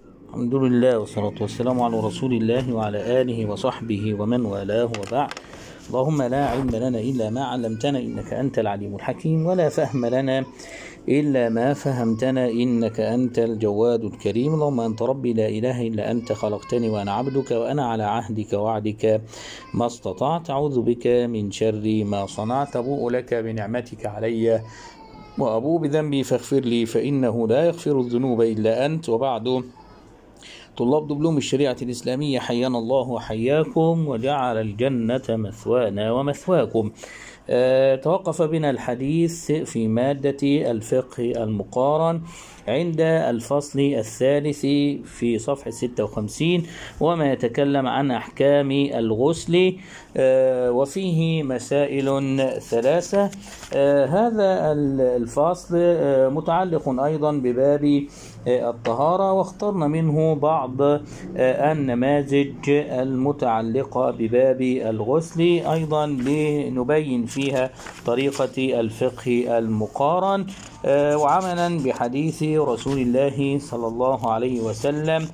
الحمد لله والصلاة والسلام على رسول الله وعلى آله وصحبه ومن والاه وبعد اللهم لا علم لنا إلا ما علمتنا إنك أنت العليم الحكيم ولا فهم لنا إلا ما فهمتنا إنك أنت الجواد الكريم اللهم أنت ربي لا إله إلا أنت خلقتني وأنا عبدك وأنا على عهدك وعدك ما استطعت أعوذ بك من شر ما صنعت أبوء لك بنعمتك علي وأبوء بذنبي فاغفر لي فإنه لا يغفر الذنوب إلا أنت وبعد طلاب دبلوم الشريعة الإسلامية حيانا الله وحياكم وجعل الجنة مثوانا ومثواكم أه توقف بنا الحديث في مادة الفقه المقارن عند الفصل الثالث في صفحة 56 وما يتكلم عن أحكام الغسل أه وفيه مسائل ثلاثة أه هذا الفصل متعلق أيضا بباب الطهارة واخترنا منه بعض النماذج المتعلقة بباب الغسل أيضا لنبين فيها طريقة الفقه المقارن وعملا بحديث رسول الله صلى الله عليه وسلم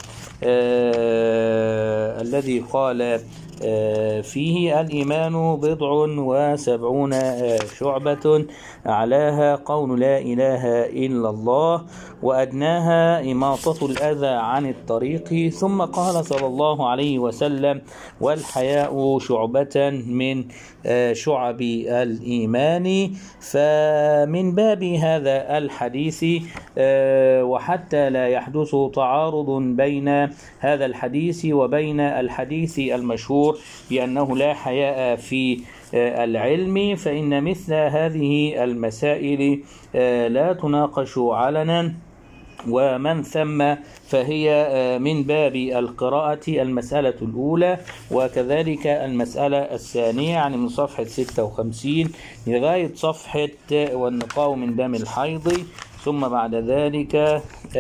الذي قال فيه الإيمان بضع وسبعون شعبة أعلاها قول لا إله إلا الله وأدناها إماطة الأذى عن الطريق ثم قال صلى الله عليه وسلم والحياء شعبة من شعب الإيمان فمن باب هذا الحديث وحتى لا يحدث تعارض بين هذا الحديث وبين الحديث المشهور بأنه لا حياء في العلم فإن مثل هذه المسائل لا تناقش علنا ومن ثم فهي من باب القراءة المسألة الأولى وكذلك المسألة الثانية يعني من صفحة 56 لغاية صفحة والنقاء من دم الحيض ثم بعد ذلك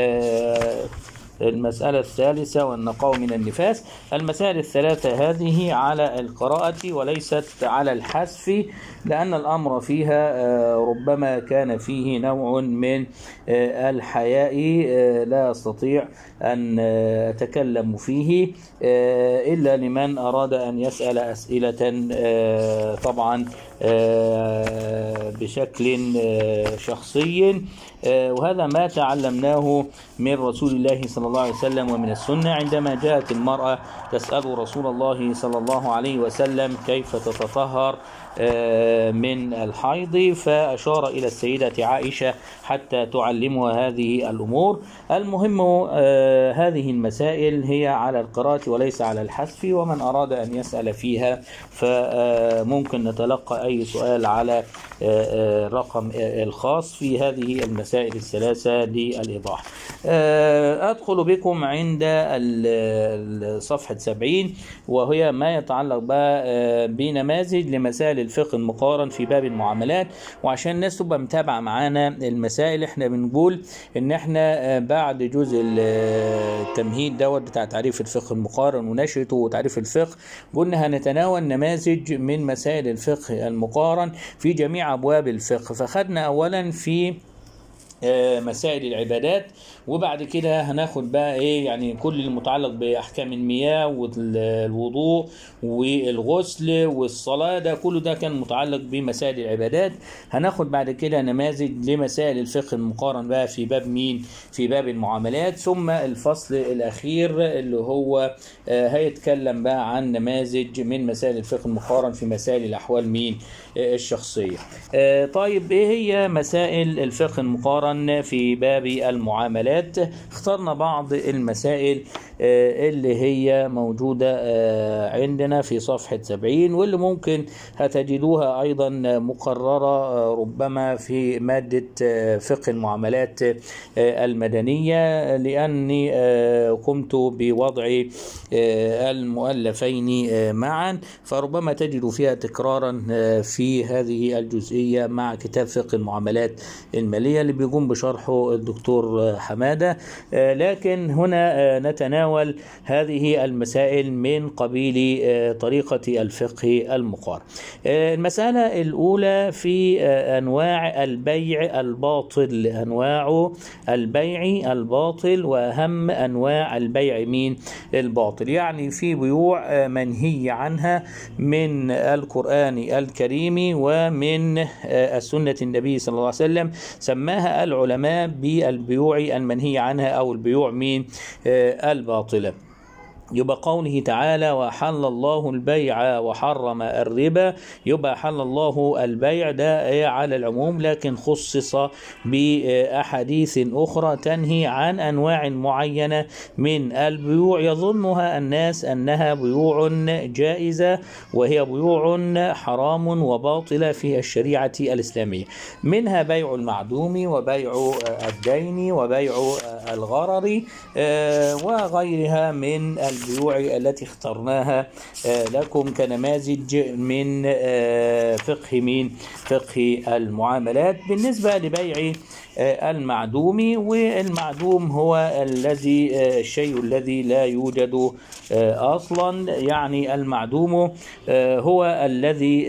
المسألة الثالثة والنقاء من النفاس المسائل الثلاثة هذه على القراءة وليست على الحذف لأن الأمر فيها ربما كان فيه نوع من الحياء لا أستطيع أن أتكلم فيه إلا لمن أراد أن يسأل أسئلة طبعا بشكل شخصي وهذا ما تعلمناه من رسول الله صلى الله عليه وسلم ومن السنة عندما جاءت المرأة تسأل رسول الله صلى الله عليه وسلم كيف تتطهر من الحيض فأشار إلى السيدة عائشة حتى تعلمها هذه الأمور المهم هذه المسائل هي على القراءة وليس على الحذف ومن أراد أن يسأل فيها فممكن نتلقى أي سؤال على الرقم الخاص في هذه المسائل الثلاثة للإيضاح أدخل بكم عند صفحة 70 وهي ما يتعلق بنماذج لمسائل الفقه المقارن في باب المعاملات وعشان الناس تبقى متابعة معانا المسائل احنا بنقول ان احنا بعد جزء التمهيد دوت بتاع تعريف الفقه المقارن ونشرته وتعريف الفقه قلنا هنتناول نماذج من مسائل الفقه المقارن في جميع ابواب الفقه فخدنا اولا في مسائل العبادات وبعد كده هناخد بقى ايه يعني كل المتعلق باحكام المياه والوضوء والغسل والصلاه ده كله ده كان متعلق بمسائل العبادات هناخد بعد كده نماذج لمسائل الفقه المقارن بقى في باب مين في باب المعاملات ثم الفصل الاخير اللي هو هيتكلم بقى عن نماذج من مسائل الفقه المقارن في مسائل الاحوال مين الشخصيه طيب ايه هي مسائل الفقه المقارن في باب المعاملات اخترنا بعض المسائل اللي هي موجودة عندنا في صفحة 70 واللي ممكن هتجدوها أيضا مقررة ربما في مادة فقه المعاملات المدنية لأني قمت بوضع المؤلفين معا فربما تجدوا فيها تكرارا في هذه الجزئية مع كتاب فقه المعاملات المالية اللي بيقوم بشرحه الدكتور حمادة لكن هنا نتناول نتناول هذه المسائل من قبيل آه، طريقة الفقه المقارن آه، المسألة الأولى في آه، أنواع البيع الباطل أنواع البيع الباطل وأهم أنواع البيع مين الباطل يعني في بيوع آه، منهي عنها من القرآن الكريم ومن آه، السنة النبي صلى الله عليه وسلم سماها العلماء بالبيوع المنهي عنها أو البيوع من آه، الباطلة يبقى قوله تعالى وحل الله البيع وحرم الربا يبقى حل الله البيع ده إيه على العموم لكن خصص بأحاديث أخرى تنهي عن أنواع معينة من البيوع يظنها الناس أنها بيوع جائزة وهي بيوع حرام وباطلة في الشريعة الإسلامية منها بيع المعدوم وبيع الدين وبيع الغرر آه، وغيرها من البيوع التي اخترناها آه، لكم كنماذج من آه، فقه من فقه المعاملات بالنسبة لبيع آه، المعدوم والمعدوم هو الذي آه، الشيء الذي لا يوجد آه، اصلا يعني المعدوم آه، هو الذي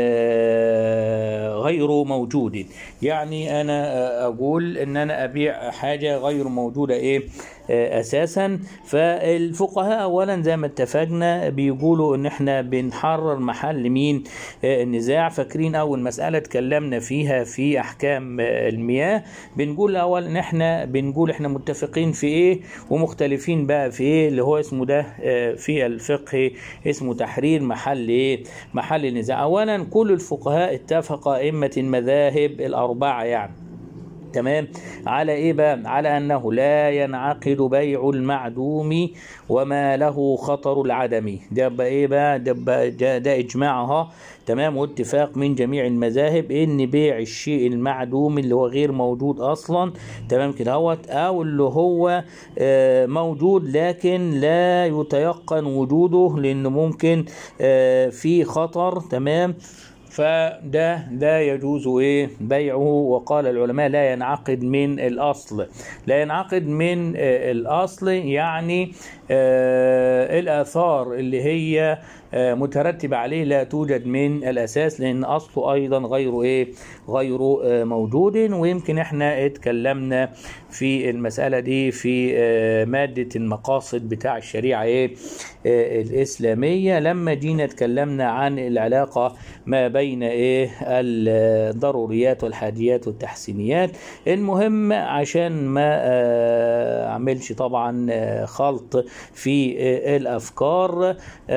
آه، غير موجود يعني انا آه، اقول ان انا ابيع حاجه غير موجوده ايه آه، اساسا فالفقهاء اولا زي ما اتفقنا بيقولوا ان احنا بنحرر محل مين آه، النزاع فاكرين اول مساله اتكلمنا فيها في احكام آه، المياه بنقول الاول ان احنا بنقول احنا متفقين في ايه ومختلفين بقى في ايه اللي هو اسمه ده آه، في الفقه اسمه تحرير محل ايه محل النزاع اولا كل الفقهاء اتفق ائمه المذاهب الاربعه يعني تمام على ايه بقى على انه لا ينعقد بيع المعدوم وما له خطر العدم ده بقى ايه بقى ده, بقى ده, ده اجماعها تمام واتفاق من جميع المذاهب ان بيع الشيء المعدوم اللي هو غير موجود اصلا تمام كده هوت او اللي هو آه، موجود لكن لا يتيقن وجوده لان ممكن آه، في خطر تمام فده ده يجوز ايه بيعه وقال العلماء لا ينعقد من الاصل لا ينعقد من آه، الاصل يعني آه، الاثار اللي هي آه، مترتبة عليه لا توجد من الاساس لان اصله ايضا غير ايه غير آه، موجود ويمكن احنا اتكلمنا في المسألة دي في آه، مادة المقاصد بتاع الشريعة ايه آه، الاسلامية لما جينا اتكلمنا عن العلاقة ما بين ايه الضروريات والحاديات والتحسينيات المهم عشان ما آه، اعملش طبعا آه، خلط في آه، الافكار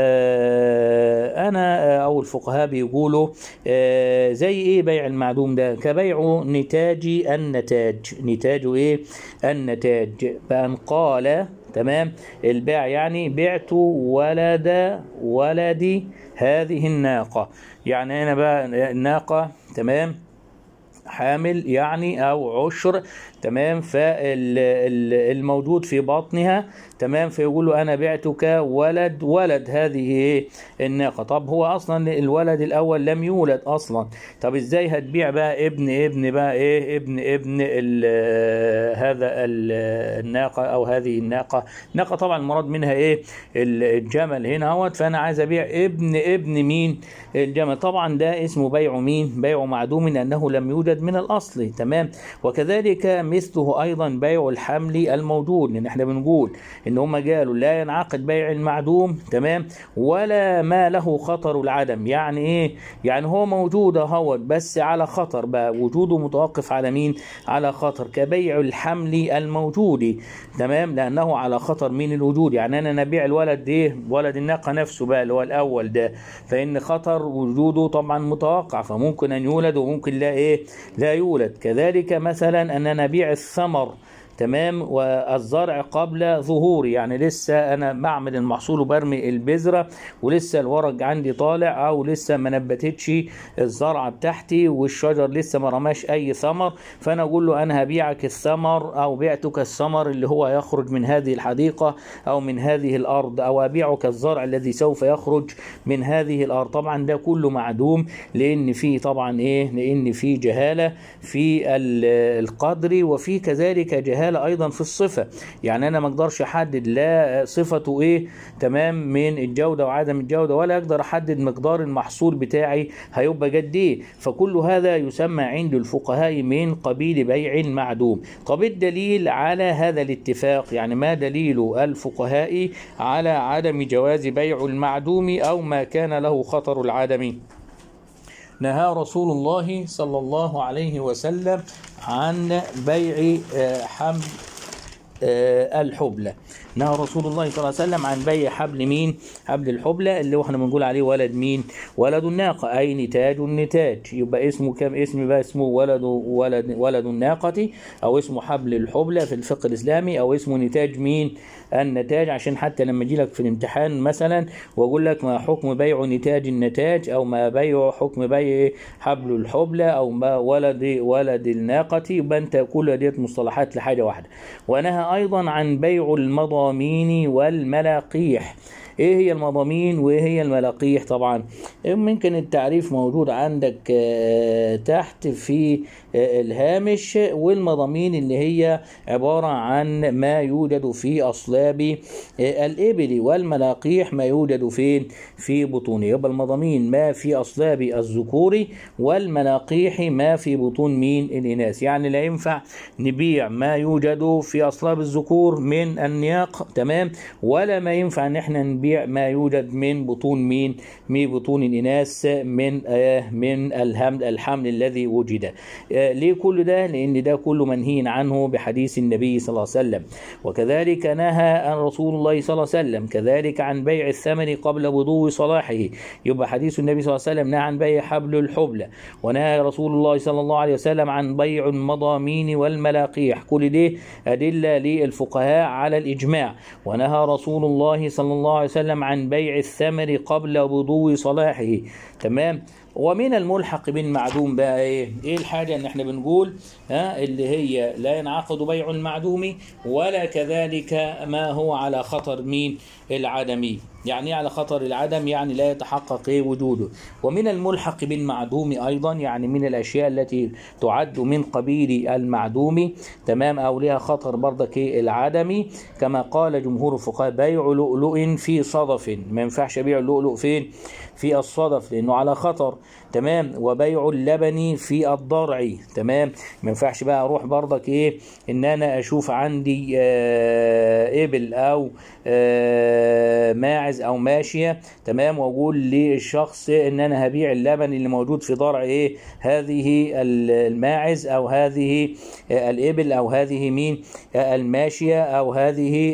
آه، انا آه، او الفقهاء بيقولوا آه، زي ايه بيع المعدوم ده كبيع نتاج النتاج نتاج ايه النتاج بأن قال تمام البيع يعني بعت ولد ولدي هذه الناقة يعني أنا بقى الناقة تمام حامل يعني او عشر تمام فالموجود في بطنها تمام فيقول له انا بعتك ولد ولد هذه ايه الناقه طب هو اصلا الولد الاول لم يولد اصلا طب ازاي هتبيع بقى ابن ابن بقى ايه ابن ابن ال هذا ال- الناقه او هذه الناقه ناقه طبعا المراد منها ايه الجمل هنا اهوت فانا عايز ابيع ابن ابن مين الجمل طبعا ده اسمه بيع مين بيع معدوم لانه لم يوجد من الاصل تمام وكذلك مثله ايضا بيع الحمل الموجود لان احنا بنقول ان هم قالوا لا ينعقد بيع المعدوم تمام ولا ما له خطر العدم يعني ايه يعني هو موجود اهوت بس على خطر بقى وجوده متوقف على مين على خطر كبيع الحمل الموجود تمام لانه على خطر من الوجود يعني انا نبيع الولد ايه ولد الناقه نفسه بقى اللي هو الاول ده فان خطر وجوده طبعا متوقع فممكن ان يولد وممكن لا ايه لا يولد كذلك مثلا ان انا ابيع الثمر تمام والزرع قبل ظهوري يعني لسه انا بعمل المحصول وبرمي البذره ولسه الورق عندي طالع او لسه ما نبتتش الزرعه بتاعتي والشجر لسه ما رماش اي ثمر فانا اقول له انا هبيعك الثمر او بعتك الثمر اللي هو يخرج من هذه الحديقه او من هذه الارض او ابيعك الزرع الذي سوف يخرج من هذه الارض طبعا ده كله معدوم لان في طبعا ايه لان في جهاله في ال- القدر وفي كذلك جهاله الجهالة أيضا في الصفة يعني أنا ما أقدرش أحدد لا صفته إيه تمام من الجودة وعدم الجودة ولا أقدر أحدد مقدار المحصول بتاعي هيبقى قد إيه فكل هذا يسمى عند الفقهاء من قبيل بيع المعدوم طب الدليل على هذا الاتفاق يعني ما دليل الفقهاء على عدم جواز بيع المعدوم أو ما كان له خطر العدم نهى رسول الله صلى الله عليه وسلم عن بيع آه، حمل آه، الحبلى نهى رسول الله صلى الله عليه وسلم عن بيع حبل مين حبل الحبلى اللي هو احنا بنقول عليه ولد مين ولد الناقة أي نتاج النتاج يبقى اسمه كم اسم بقى اسمه ولد ولد ولد الناقة أو اسمه حبل الحبلى في الفقه الإسلامي أو اسمه نتاج مين النتاج عشان حتى لما يجي لك في الامتحان مثلا واقول لك ما حكم بيع نتاج النتاج او ما بيع حكم بيع حبل الحبلى او ما ولد ولد الناقة يبقى انت كل ديت مصطلحات لحاجة واحدة ونهى ايضا عن بيع المضامين والملاقيح ايه هي المضامين وايه هي الملاقيح طبعا ممكن التعريف موجود عندك آه، تحت في آه، الهامش والمضامين اللي هي عبارة عن ما يوجد في أصلاب آه، الإبل والملاقيح ما يوجد فين في بطونه يبقى المضامين ما في أصلاب الذكور والملاقيح ما في بطون مين الإناث يعني لا ينفع نبيع ما يوجد في أصلاب الذكور من النياق تمام ولا ما ينفع ان احنا نبيع ما يوجد من بطون مين من بطون الإناث من آه من الحمل الحمل الذي وجد آه ليه كل ده لأن ده كله منهي عنه بحديث النبي صلى الله عليه وسلم وكذلك نهى عن رسول الله صلى الله عليه وسلم كذلك عن بيع الثمن قبل بدو صلاحه يبقى حديث النبي صلى الله عليه وسلم نهى عن بيع حبل الحبلى ونهى رسول الله صلى الله عليه وسلم عن بيع المضامين والملاقيح كل دي أدلة للفقهاء على الإجماع ونهى رسول الله صلى الله عليه وسلم عن بيع الثمر قبل بدو صلاحه تمام ومن الملحق بالمعدوم بقى ايه ايه الحاجه ان احنا بنقول ها اللي هي لا ينعقد بيع المعدوم ولا كذلك ما هو على خطر مين العدمي يعني ايه على خطر العدم يعني لا يتحقق ايه وجوده ومن الملحق بالمعدوم ايضا يعني من الاشياء التي تعد من قبيل المعدوم تمام او لها خطر برضك ايه العدمي كما قال جمهور الفقهاء بيع لؤلؤ في صدف ما ينفعش ابيع اللؤلؤ فين في الصدف لانه على خطر تمام وبيع اللبن في الضرع تمام ما ينفعش بقى اروح برضك ايه ان انا اشوف عندي آه ابل او آه ماعز او ماشيه تمام واقول للشخص ان انا هبيع اللبن اللي موجود في ضرع ايه هذه الماعز او هذه آه الابل او هذه مين آه الماشيه او هذه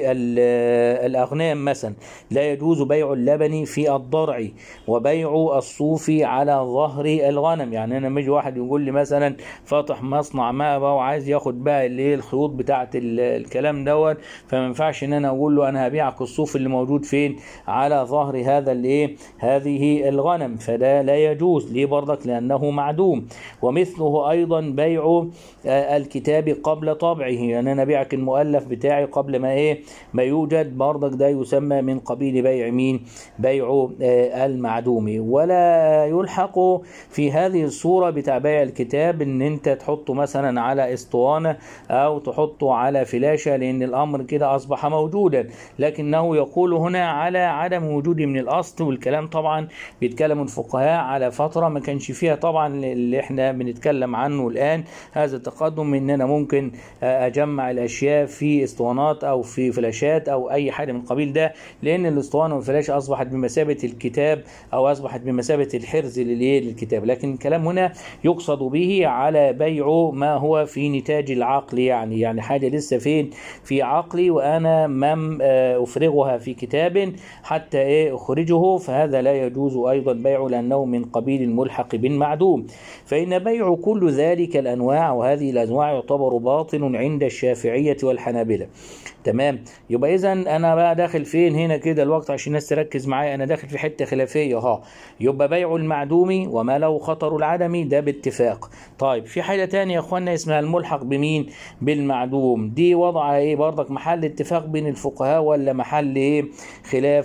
الاغنام مثلا لا يجوز بيع اللبن في الضرع وبيع الصوف على ظهر الغنم يعني انا مش واحد يقول لي مثلا فاتح مصنع ماء بقى وعايز ياخد بقى اللي هي الخيوط بتاعه الكلام دوت فما ينفعش ان انا اقول له انا هبيعك الصوف اللي موجود فين على ظهر هذا الايه هذه الغنم فده لا يجوز ليه برضك لانه معدوم ومثله ايضا بيع الكتاب قبل طبعه يعني انا ابيعك المؤلف بتاعي قبل ما ايه ما يوجد برضك ده يسمى من قبيل بيع مين بيع المعدوم ولا يلحق في هذه الصورة بتاع بيع الكتاب ان انت تحطه مثلا على اسطوانة او تحطه على فلاشة لان الامر كده اصبح موجودا لكنه يقول هنا على عدم وجوده من الاصل والكلام طبعا بيتكلم الفقهاء على فترة ما كانش فيها طبعا اللي احنا بنتكلم عنه الان هذا التقدم ان انا ممكن اجمع الاشياء في اسطوانات او في فلاشات او اي حاجة من القبيل ده لان الاسطوانة والفلاش اصبحت بمثابة الكتاب او اصبحت بمثابة الحرز للكتاب لكن الكلام هنا يقصد به على بيع ما هو في نتاج العقل يعني يعني حاجة لسه فين في عقلي وانا مم افرغها في كتاب حتى ايه اخرجه فهذا لا يجوز ايضا بيعه لانه من قبيل الملحق بالمعدوم فان بيع كل ذلك الانواع وهذه الانواع يعتبر باطل عند الشافعية والحنابلة تمام يبقى اذا انا بقى داخل فين هنا كده الوقت عشان الناس تركز معايا انا داخل في حته خلافيه ها يبقى بيع المعدوم وما له خطر العدم ده باتفاق طيب في حاجه تانية يا اخوانا اسمها الملحق بمين بالمعدوم دي وضع ايه برضك محل اتفاق بين الفقهاء ولا محل ايه خلاف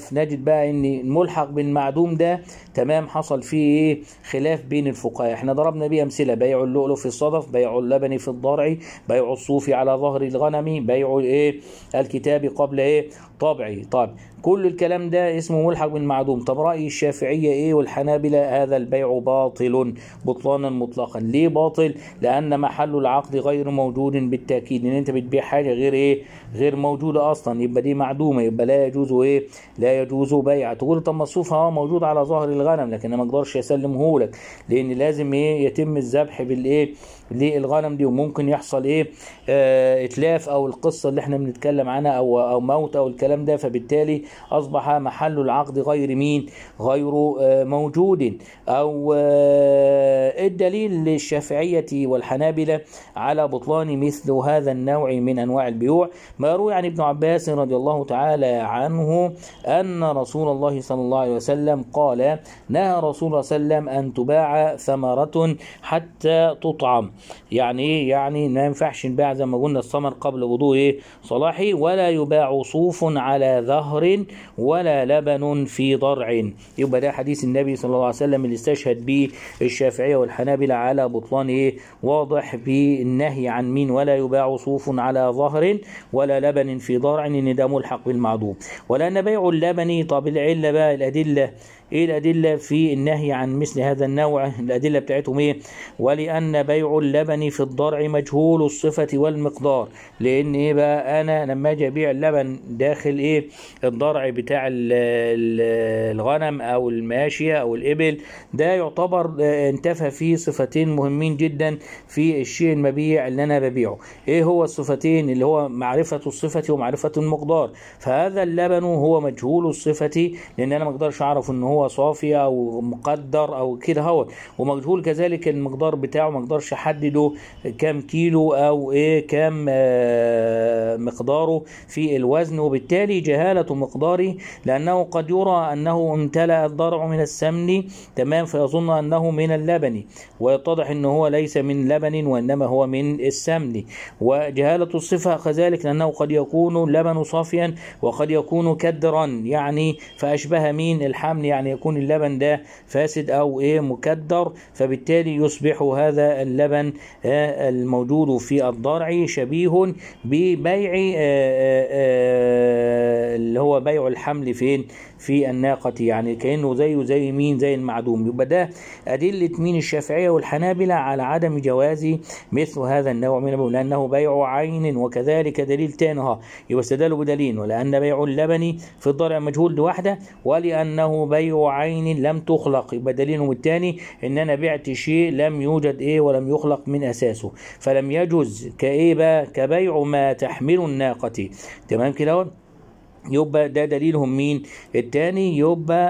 نشوف نجد بقى ان الملحق بالمعدوم ده تمام حصل فيه ايه خلاف بين الفقهاء احنا ضربنا بيه امثله بيع اللؤلؤ في الصدف بيع اللبن في الضرع بيع الصوف على ظهر الغنم بيع ايه الكتاب قبل ايه طبعه طيب كل الكلام ده اسمه ملحق بالمعدوم طب رأي الشافعية ايه والحنابلة هذا البيع باطل بطلانا مطلقا ليه باطل لأن محل العقد غير موجود بالتأكيد ان انت بتبيع حاجة غير ايه غير موجودة اصلا يبقى دي معدومة يبقى لا يجوز ايه لا يجوز بيع تقول طب مصروف اه موجود على ظهر الغنم لكن انا ما اقدرش اسلمه لك لان لازم ايه يتم الذبح بالايه للغنم دي وممكن يحصل ايه آه اتلاف او القصه اللي احنا بنتكلم عنها او او موت او الكلام ده فبالتالي اصبح محل العقد غير مين غير آه موجود او آه الدليل للشافعيه والحنابله على بطلان مثل هذا النوع من انواع البيوع ما روي عن ابن عباس رضي الله تعالى عنه ان رسول الله صلى الله عليه وسلم قال نهى رسول الله صلى الله عليه وسلم ان تباع ثمره حتى تطعم يعني ايه يعني ما ينفعش نباع زي ما قلنا الثمر قبل وضوء ايه صلاحي ولا يباع صوف على ظهر ولا لبن في ضرع يبقى ده حديث النبي صلى الله عليه وسلم اللي استشهد به الشافعيه والحنابلة على بطلان ايه واضح بالنهي عن مين ولا يباع صوف على ظهر ولا لبن في ضرع ان ده ملحق بالمعدوم ولان بيع اللبن طب العله بقى الادله ايه الادله في النهي عن مثل هذا النوع الادله بتاعتهم ايه ولان بيع اللبن في الضرع مجهول الصفه والمقدار لان ايه بقى انا لما اجي ابيع اللبن داخل ايه الضرع بتاع ال ال الغنم او الماشيه او الابل ده يعتبر انتفى فيه صفتين مهمين جدا في الشيء المبيع اللي انا ببيعه ايه هو الصفتين اللي هو معرفه الصفه ومعرفه المقدار فهذا اللبن هو مجهول الصفه لان انا ما اقدرش اعرف ان هو صافي او مقدر او كده هو ومجهول كذلك المقدار بتاعه ما اقدرش احدده كام كيلو او ايه كام آه مقداره في الوزن وبالتالي جهاله مقداري لانه قد يرى انه امتلأ الضرع من السمن تمام فيظن انه من اللبن ويتضح انه هو ليس من لبن وانما هو من السمن وجهاله الصفه كذلك لانه قد يكون اللبن صافيا وقد يكون كدرا يعني فاشبه مين الحمل يعني يكون اللبن ده فاسد او ايه مكدر فبالتالي يصبح هذا اللبن آه الموجود في الضرع شبيه ببيع آه آه اللي هو بيع الحمل فين في الناقة يعني كأنه زيه زي مين زي المعدوم يبقى ده أدلة مين الشافعية والحنابلة على عدم جواز مثل هذا النوع من البيع لأنه بيع عين وكذلك دليل تاني ها يبقى استدلوا بدليل ولأن بيع اللبن في الضرع مجهول لوحده ولأنه بيع عين لم تخلق يبقى دليلهم الثاني ان انا بعت شيء لم يوجد ايه ولم يخلق من اساسه فلم يجوز كايه بقى كبيع ما تحمل الناقه تمام كده يبقى ده دليلهم مين الثاني يبقى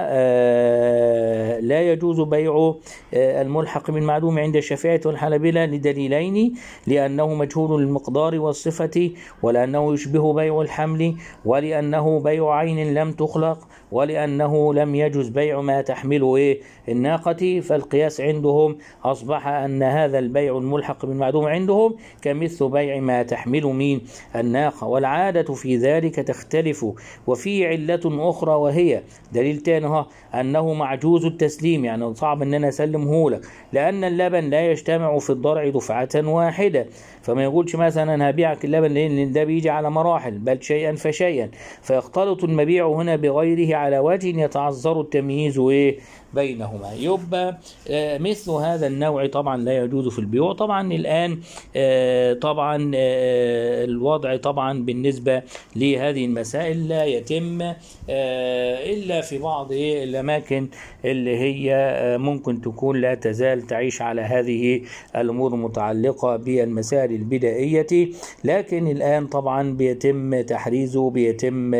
آه لا يجوز بيع آه الملحق بالمعدوم عند الشافعية والحنابلة لدليلين لأنه مجهول المقدار والصفة ولأنه يشبه بيع الحمل ولأنه بيع عين لم تخلق ولأنه لم يجوز بيع ما تحمله إيه الناقة فالقياس عندهم أصبح أن هذا البيع الملحق بالمعدوم عندهم كمثل بيع ما تحمل مين الناقة والعادة في ذلك تختلف وفي علة أخرى وهي دليل تاني أنه معجوز التسليم يعني صعب أن أنا أسلمه لك لأن اللبن لا يجتمع في الضرع دفعة واحدة فما يقولش مثلا أنا هبيعك اللبن لأن ده بيجي على مراحل بل شيئا فشيئا فيختلط المبيع هنا بغيره على وجه يتعذر التمييز إيه بينهما يبقى آه مثل هذا النوع طبعا لا يجوز في البيوع طبعا الآن آه طبعا آه الوضع طبعا بالنسبة لهذه المسائل لا يتم إلا في بعض الأماكن اللي هي ممكن تكون لا تزال تعيش على هذه الأمور المتعلقة بالمسائل البدائية لكن الآن طبعا بيتم تحريزه بيتم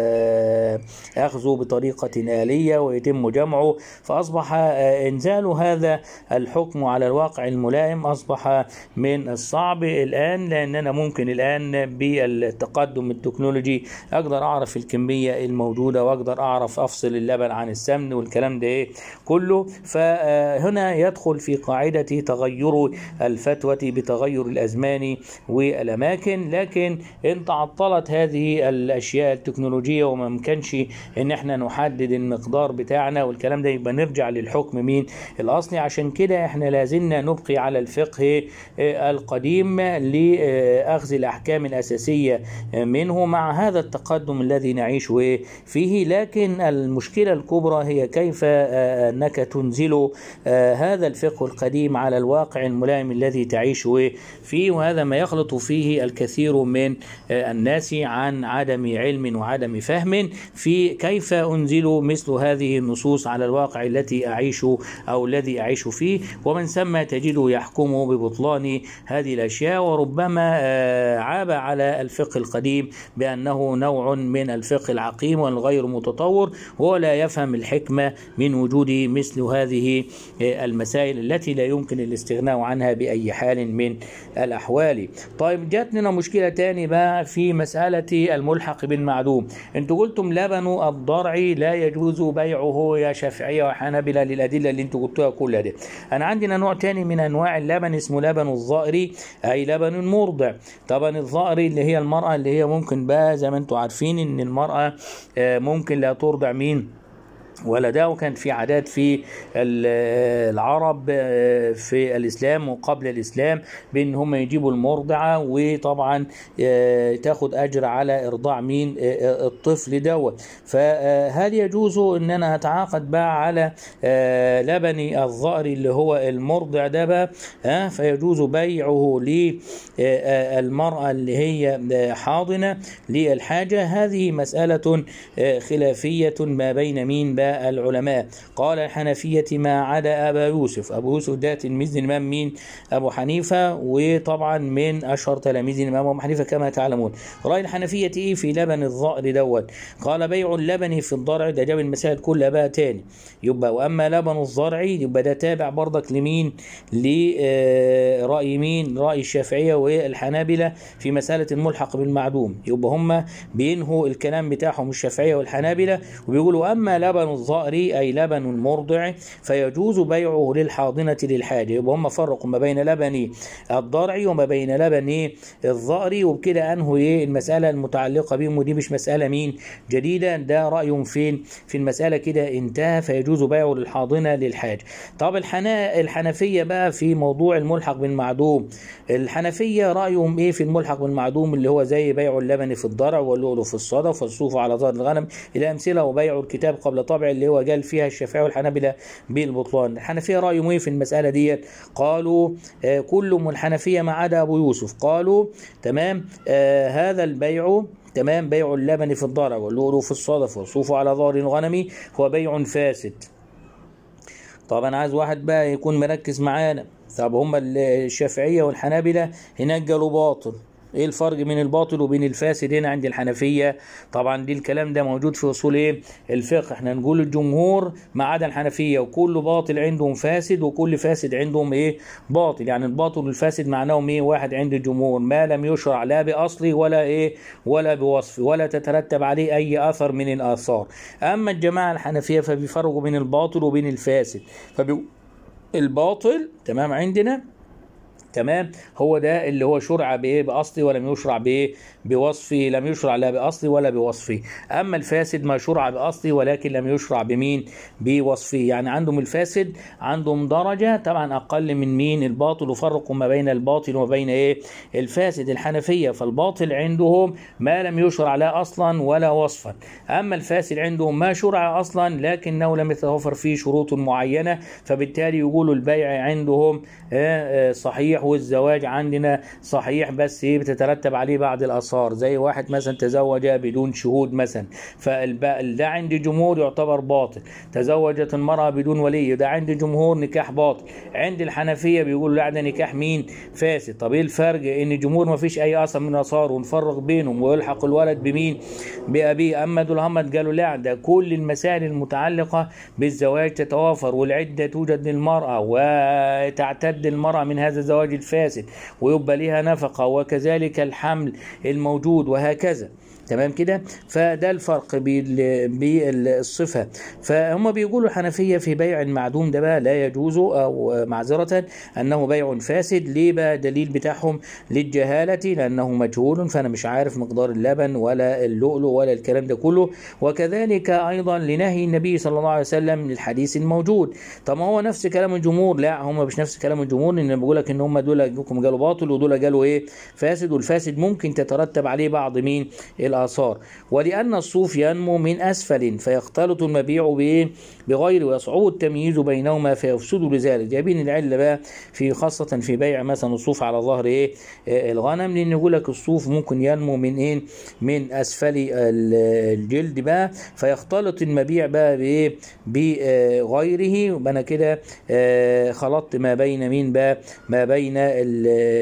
أخذه بطريقة آلية ويتم جمعه فأصبح إنزال هذا الحكم على الواقع الملائم أصبح من الصعب الآن لأننا ممكن الآن بالتقدم التكنولوجي أقدر أعرف اعرف الكميه الموجوده واقدر اعرف افصل اللبن عن السمن والكلام ده ايه كله فهنا يدخل في قاعده تغير الفتوى بتغير الازمان والاماكن لكن ان تعطلت هذه الاشياء التكنولوجيه وما امكنش ان احنا نحدد المقدار بتاعنا والكلام ده يبقى نرجع للحكم مين الاصلي عشان كده احنا لازلنا نبقي على الفقه القديم لاخذ الاحكام الاساسيه منه مع هذا التقدم الذي نعيش فيه لكن المشكله الكبرى هي كيف انك تنزل هذا الفقه القديم على الواقع الملائم الذي تعيش فيه وهذا ما يخلط فيه الكثير من الناس عن عدم علم وعدم فهم في كيف انزل مثل هذه النصوص على الواقع التي اعيش او الذي اعيش فيه ومن ثم تجده يحكم ببطلان هذه الاشياء وربما عاب على الفقه القديم بانه نوع من الفقه العقيم والغير متطور وهو لا يفهم الحكمه من وجود مثل هذه المسائل التي لا يمكن الاستغناء عنها باي حال من الاحوال. طيب جات لنا مشكله تاني بقى في مساله الملحق بالمعدوم، انتوا قلتم لبن الضرع لا يجوز بيعه يا شافعيه وحنابله للادله اللي انتوا قلتوها كلها دي. انا عندنا نوع تاني من انواع اللبن اسمه لبن الظائري اي لبن مرضع. طبعا الظائري اللي هي المراه اللي هي ممكن بقى زي ما انتوا عارفين ان المراه ممكن لا ترضع مين؟ ولدا وكان في عادات في العرب في الاسلام وقبل الاسلام بان هم يجيبوا المرضعه وطبعا تاخد اجر على ارضاع مين الطفل دوت فهل يجوز ان انا اتعاقد بقى على لبن الظأر اللي هو المرضع ده بقى فيجوز بيعه للمراه اللي هي حاضنه للحاجه هذه مساله خلافيه ما بين مين بقى العلماء قال الحنفية ما عدا أبا يوسف أبو يوسف ده تلميذ الإمام مين أبو حنيفة وطبعا من أشهر تلاميذ الإمام أبو حنيفة كما تعلمون رأي الحنفية إيه في لبن الظأر دوت قال بيع اللبن في الضرع ده جاب المسائل كلها بقى تاني يبقى وأما لبن الضرع يبقى ده تابع برضك لمين لرأي مين رأي الشافعية والحنابلة في مسألة الملحق بالمعدوم يبقى هم بينهوا الكلام بتاعهم الشافعية والحنابلة وبيقولوا أما لبن الظأر أي لبن المرضع فيجوز بيعه للحاضنة للحاجة يبقى هم فرقوا ما بين لبن الضرع وما بين لبن الظأر وبكده أنهوا إيه المسألة المتعلقة بهم ودي مش مسألة مين جديدة ده رأيهم فين في المسألة كده انتهى فيجوز بيعه للحاضنة للحاجة طب الحنا الحنفية بقى في موضوع الملحق بالمعدوم الحنفية رأيهم إيه في الملحق بالمعدوم اللي هو زي بيع اللبن في الضرع واللؤلؤ في الصدف والصوف على ظهر الغنم الأمثلة وبيع الكتاب قبل طبع اللي هو قال فيها الشافعي والحنابلة بالبطلان الحنفية رأيهم إيه في المسألة ديت قالوا آه كلهم الحنفية ما عدا أبو يوسف قالوا تمام آه هذا البيع تمام بيع اللبن في الضرع واللؤلؤ في الصدف والصوف على ظهر الغنم هو بيع فاسد طبعا عايز واحد بقى يكون مركز معانا طب هم الشافعية والحنابلة هناك قالوا باطل ايه الفرق بين الباطل وبين الفاسد هنا عند الحنفيه طبعا دي الكلام ده موجود في اصول ايه الفقه احنا نقول الجمهور ما عدا الحنفيه وكل باطل عندهم فاسد وكل فاسد عندهم ايه باطل يعني الباطل والفاسد معناهم ايه واحد عند الجمهور ما لم يشرع لا باصله ولا ايه ولا بوصفه ولا تترتب عليه اي اثر من الاثار اما الجماعه الحنفيه فبيفرقوا بين الباطل وبين الفاسد فبي الباطل تمام عندنا تمام هو ده اللي هو شرع بايه باصلي ولم يشرع بايه بوصفي لم يشرع لا باصلي ولا بوصفي اما الفاسد ما شرع باصلي ولكن لم يشرع بمين بوصفي يعني عندهم الفاسد عندهم درجه طبعا اقل من مين الباطل وفرقوا ما بين الباطل وما بين ايه الفاسد الحنفيه فالباطل عندهم ما لم يشرع لا اصلا ولا وصفا اما الفاسد عندهم ما شرع اصلا لكنه لم يتوفر فيه شروط معينه فبالتالي يقولوا البيع عندهم صحيح والزواج عندنا صحيح بس ايه بتترتب عليه بعض الاثار زي واحد مثلا تزوج بدون شهود مثلا فده عند جمهور يعتبر باطل تزوجت المراه بدون ولي ده عند جمهور نكاح باطل عند الحنفيه بيقولوا لا ده نكاح مين فاسد طب ايه الفرق ان الجمهور ما فيش اي اثر من الاثار ونفرق بينهم ويلحق الولد بمين بابيه اما دول هم قالوا لا ده كل المسائل المتعلقه بالزواج تتوافر والعده توجد للمراه وتعتد المراه من هذا الزواج الزواج الفاسد ويبقى لها نفقة وكذلك الحمل الموجود وهكذا تمام كده فده الفرق بال- بالصفة فهم بيقولوا الحنفية في بيع المعدوم ده بقى لا يجوز أو معذرة أنه بيع فاسد ليه بقى دليل بتاعهم للجهالة لأنه مجهول فأنا مش عارف مقدار اللبن ولا اللؤلؤ ولا الكلام ده كله وكذلك أيضا لنهي النبي صلى الله عليه وسلم للحديث الموجود طب ما هو نفس كلام الجمهور لا هم مش نفس كلام الجمهور ان بقول لك ان هم دول جوكم قالوا باطل ودول قالوا ايه فاسد والفاسد ممكن تترتب عليه بعض مين الاثار ولان الصوف ينمو من اسفل فيختلط المبيع بايه بغيره ويصعب التمييز بينهما فيفسد لذلك جايبين العله بقى في خاصه في بيع مثلا الصوف على ظهر ايه آه، الغنم لان يقول لك الصوف ممكن ينمو من ايه من اسفل ال- الجلد بقى فيختلط المبيع بقى بايه بغيره يبقى انا كده آه، خلطت ما بين مين بقى ما بين ال-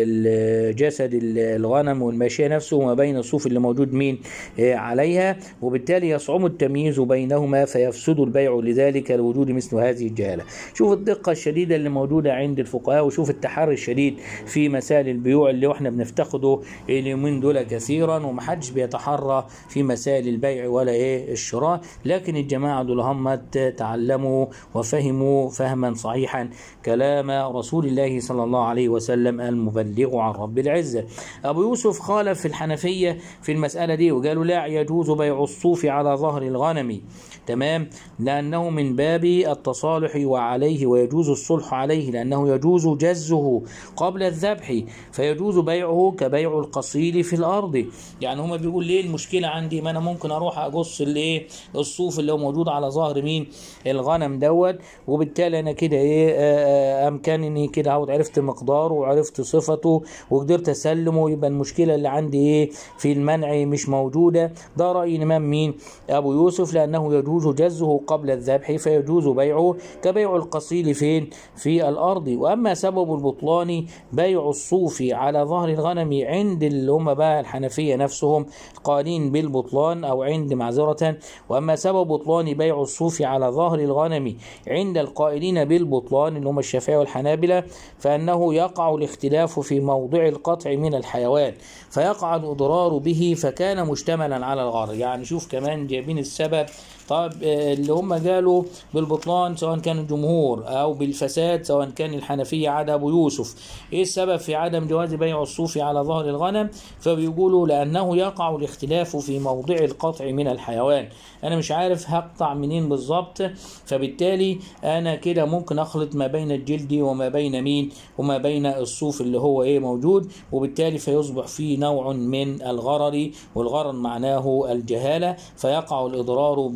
ال- جسد ال- الغنم والماشيه نفسه وما بين الصوف اللي موجود مين آه، عليها وبالتالي يصعب التمييز بينهما فيفسد البيع لذلك لوجود مثل هذه الجهاله شوف الدقه الشديده اللي موجوده عند الفقهاء وشوف التحري الشديد في مسائل البيوع اللي احنا بنفتقده اليومين دول كثيرا ومحدش بيتحرى في مسائل البيع ولا ايه الشراء لكن الجماعه دول هم تعلموا وفهموا فهما صحيحا كلام رسول الله صلى الله عليه وسلم المبلغ عن رب العزه ابو يوسف خالف في الحنفيه في المساله دي وقالوا لا يجوز بيع الصوف على ظهر الغنم تمام لانه من باب التصالح وعليه ويجوز الصلح عليه لانه يجوز جزه قبل الذبح فيجوز بيعه كبيع القصيل في الارض يعني هما بيقول ليه المشكله عندي ما انا ممكن اروح اقص الايه الصوف اللي هو موجود على ظهر مين الغنم دوت وبالتالي انا كده ايه آه، آه، امكانني كده اهو عرفت مقداره وعرفت صفته وقدرت اسلمه يبقى المشكله اللي عندي ايه في المنع مش موجوده ده راي الامام مين ابو يوسف لانه يجوز جزه قبل الذبح فيجوز بيعه كبيع القصيل فين في الارض واما سبب البطلان بيع الصوف على ظهر الغنم عند اللي هم بقى الحنفيه نفسهم قائلين بالبطلان او عند معذره واما سبب بطلان بيع الصوف على ظهر الغنم عند القائلين بالبطلان اللي هم الشافعيه والحنابله فانه يقع الاختلاف في موضع القطع من الحيوان فيقع الاضرار به فكان مشتملا على الغرض يعني شوف كمان جايبين السبب طب آه، اللي هم قالوا بالبطلان سواء كان الجمهور او بالفساد سواء كان الحنفيه عدا ابو يوسف ايه السبب في عدم جواز بيع الصوف على ظهر الغنم فبيقولوا لانه يقع الاختلاف في موضع القطع من الحيوان انا مش عارف هقطع منين بالظبط فبالتالي انا كده ممكن اخلط ما بين الجلد وما بين مين وما بين الصوف اللي هو ايه موجود وبالتالي فيصبح فيه نوع من الغرر والغرر معناه الجهاله فيقع الاضرار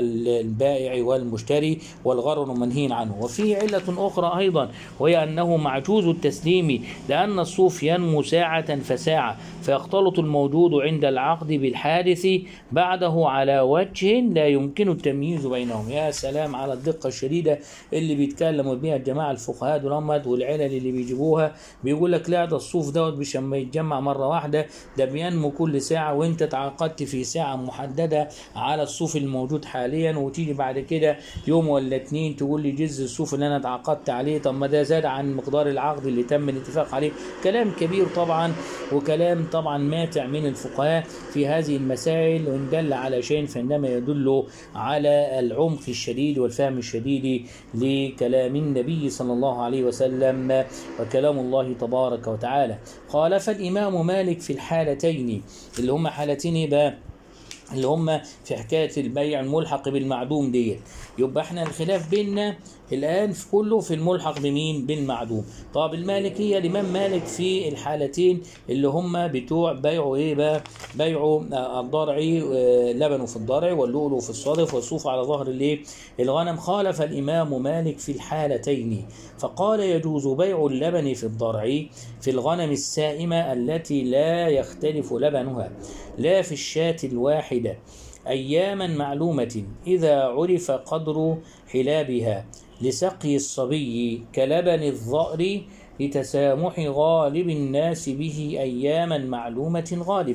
بالبائع والمشتري والغرر منهي عنه وفي علة أخرى أيضا وهي أنه معجوز التسليم لأن الصوف ينمو ساعة فساعة فيختلط الموجود عند العقد بالحادث بعده على وجه لا يمكن التمييز بينهم يا سلام على الدقة الشديدة اللي بيتكلموا بيها الجماعة الفقهاء دول أمد والعلل اللي بيجيبوها بيقول لك لا ده الصوف دوت مش لما يتجمع مرة واحدة ده بينمو كل ساعة وانت تعاقدت في ساعة محددة على الصوف الموجود حاليا وتيجي بعد كده يوم ولا اتنين تقول لي جز الصوف اللي انا اتعاقدت عليه طب ما ده زاد عن مقدار العقد اللي تم الاتفاق عليه كلام كبير طبعا وكلام طبعا ماتع من الفقهاء في هذه المسائل وان دل على شيء فانما يدل على العمق الشديد والفهم الشديد لكلام النبي صلى الله عليه وسلم وكلام الله تبارك وتعالى خالف الامام مالك في الحالتين اللي هم حالتين إيه بقى اللي هم في حكايه البيع الملحق بالمعدوم ديت يبقى احنا الخلاف بيننا الان في كله في الملحق بمين بالمعدوم طب المالكيه الامام مالك في الحالتين اللي هم بتوع بيعوا ايه بقى بيعوا آه، الضرعي آه، لبنه في الضرع واللؤلؤ في الصدف والصوف على ظهر الايه الغنم خالف الامام مالك في الحالتين فقال يجوز بيع اللبن في الضرع في الغنم السائمه التي لا يختلف لبنها لا في الشاة الواحدة أياما معلومة إذا عرف قدر حلابها لسقي الصبي كلبن الظأر لتسامح غالب الناس به أياما معلومة غالبا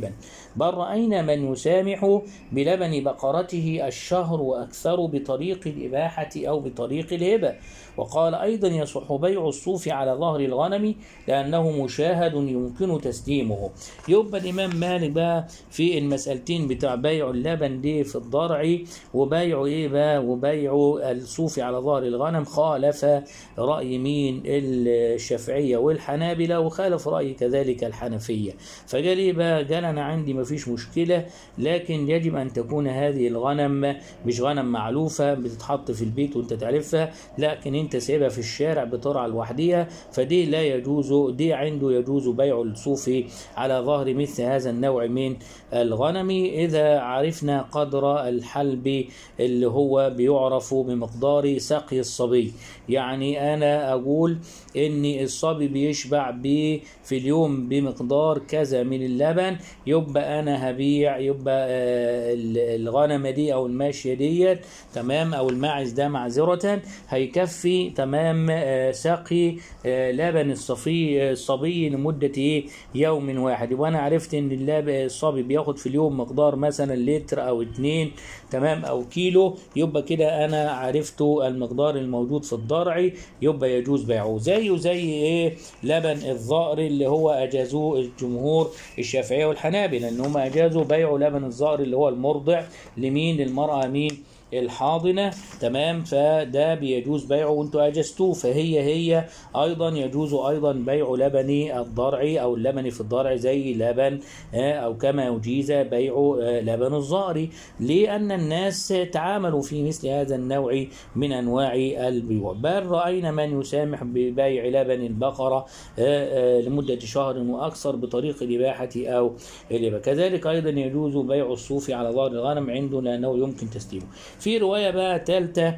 بل رأينا من يسامح بلبن بقرته الشهر وأكثر بطريق الإباحة أو بطريق الهبة وقال أيضا يصح بيع الصوف على ظهر الغنم لأنه مشاهد يمكن تسليمه يبقى الإمام مالك بقى في المسألتين بتاع بيع اللبن دي في الضرع وبيع إيه بقى وبيع الصوف على ظهر الغنم خالف رأي مين الشافعية والحنابلة وخالف رأي كذلك الحنفية فقال إيه بقى قال أنا عندي مفيش مشكلة لكن يجب أن تكون هذه الغنم مش غنم معلوفة بتتحط في البيت وانت تعرفها لكن انت سايبها في الشارع بترعى لوحدها فدي لا يجوز دي عنده يجوز بيع الصوف على ظهر مثل هذا النوع من الغنم إذا عرفنا قدر الحلب اللي هو بيعرف بمقدار سقي الصبي يعني أنا أقول إن الصبي بيشبع ب في اليوم بمقدار كذا من اللبن يبقى أنا هبيع يبقى آه، الغنمة دي أو الماشية ديت تمام أو الماعز ده معذرة هيكفي تمام آه، سقي آه، لبن الصفي الصبي لمدة إيه يوم واحد يبقى أنا عرفت إن اللب الصبي بياخد في اليوم مقدار مثلا لتر أو اتنين تمام أو كيلو يبقى كده أنا عرفت المقدار الموجود في الضرع يبقى يجوز بيعه زيه زي إيه لبن الظأر اللي هو أجازوه الجمهور الشافعية والحنابلة إن هم أجازوا بيع لبن الظأر اللي هو المرضع لمين للمرأة مين الحاضنة تمام فده بيجوز بيعه وانتوا اجزتوه فهي هي ايضا يجوز ايضا بيع لبن الضرع او اللبن في الضرع زي لبن آه، او كما يجيز بيع آه، لبن الظأر لان الناس تعاملوا في مثل هذا النوع من انواع البيوع بل راينا من يسامح ببيع لبن البقره آه، آه، لمده شهر واكثر بطريق الاباحه او الهبه كذلك ايضا يجوز بيع الصوف على ظهر الغنم عنده لانه يمكن تسليمه في روايه بقى ثالثه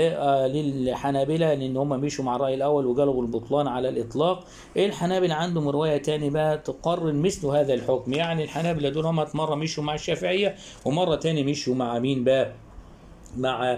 للحنابله لان هم مشوا مع الراي الاول وجلبوا البطلان على الاطلاق الحنابله عندهم روايه تاني بقى تقرر مثل هذا الحكم يعني الحنابله دول هم مره مشوا مع الشافعيه ومره تاني مشوا مع مين بقى مع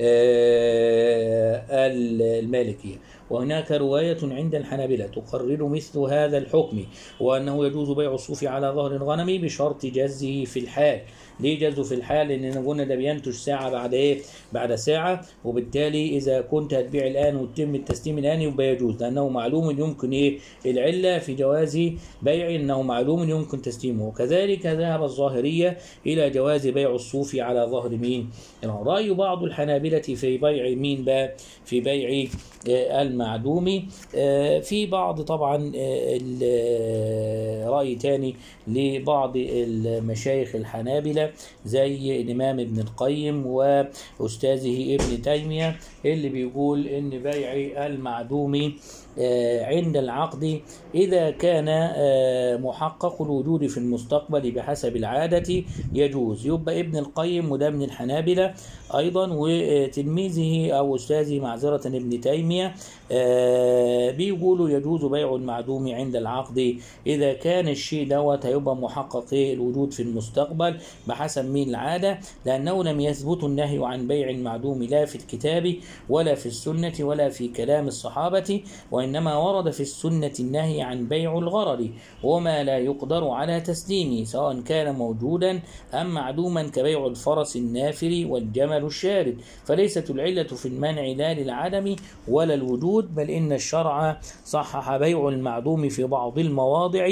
آه، المالكية وهناك رواية عند الحنابلة تقرر مثل هذا الحكم وأنه يجوز بيع الصوف على ظهر الغنم بشرط جزه في الحال ليه جزه في الحال لأن قلنا ده بينتج ساعة بعد إيه بعد ساعة وبالتالي إذا كنت هتبيع الآن وتتم التسليم الآن يبقى يجوز لأنه معلوم يمكن إيه العلة في جواز بيع أنه معلوم يمكن تسليمه وكذلك ذهب الظاهرية إلى جواز بيع الصوف على ظهر مين رأي بعض الحنابلة في بيع مين بقى في بيع آه، المعدوم آه، في بعض طبعا آه، ال- رأي تاني لبعض المشايخ الحنابلة زي الإمام ابن القيم وأستاذه ابن تيمية اللي بيقول إن بيع المعدوم آه، عند العقد إذا كان آه، محقق الوجود في المستقبل بحسب العادة يجوز يبقى ابن القيم وده من الحنابلة أيضا وتلميذه أو أستاذه معذرة ابن تيمية آه، بيقولوا يجوز بيع المعدوم عند العقد إذا كان الشيء دوت هيبقى محقق الوجود في المستقبل بحسب مين العادة لأنه لم يثبت النهي عن بيع المعدوم لا في الكتاب ولا في السنة ولا في كلام الصحابة وإنما ورد في السنة النهي عن بيع الغرر وما لا يقدر على تسليمه سواء كان موجودا أم معدوما كبيع الفرس النافر والجمل الشارد فليست العلة في المنع لا للعدم ولا الوجود بل إن الشرع صحح بيع المعدوم في بعض المواضع